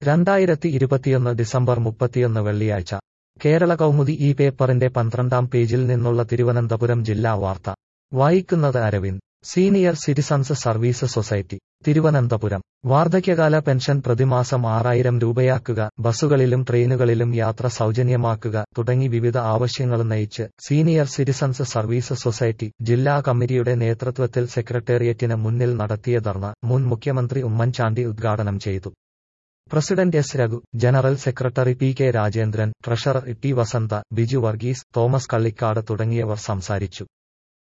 രണ്ടായിരത്തി ഇരുപത്തിയൊന്ന് ഡിസംബർ മുപ്പത്തിയൊന്ന് വെള്ളിയാഴ്ച കേരള കൗമുദി ഈ പേപ്പറിന്റെ പന്ത്രണ്ടാം പേജിൽ നിന്നുള്ള തിരുവനന്തപുരം ജില്ലാ വാർത്ത വായിക്കുന്നത് Aravind senior citizens service society Thiruvananthapuram വാർദ്ധക്യകാല പെൻഷൻ പ്രതിമാസം ആറായിരം രൂപയാക്കുക ബസ്സുകളിലും ട്രെയിനുകളിലും യാത്ര സൗജന്യമാക്കുക തുടങ്ങി വിവിധ ആവശ്യങ്ങൾ നയിച്ച് സീനിയർ സിറ്റിസൺസ് സർവീസ് സൊസൈറ്റി ജില്ലാ കമ്മിറ്റിയുടെ നേതൃത്വത്തിൽ സെക്രട്ടേറിയറ്റിന് മുന്നിൽ നടത്തിയ ധർണ മുൻ മുഖ്യമന്ത്രി ഉമ്മൻചാണ്ടി ഉദ്ഘാടനം ചെയ്തു president S Raghu general secretary P K Rajendran treasurer T Vasantha Biju Varghese Thomas Kallikkad തുടങ്ങിയവർ സംസാരിച്ചു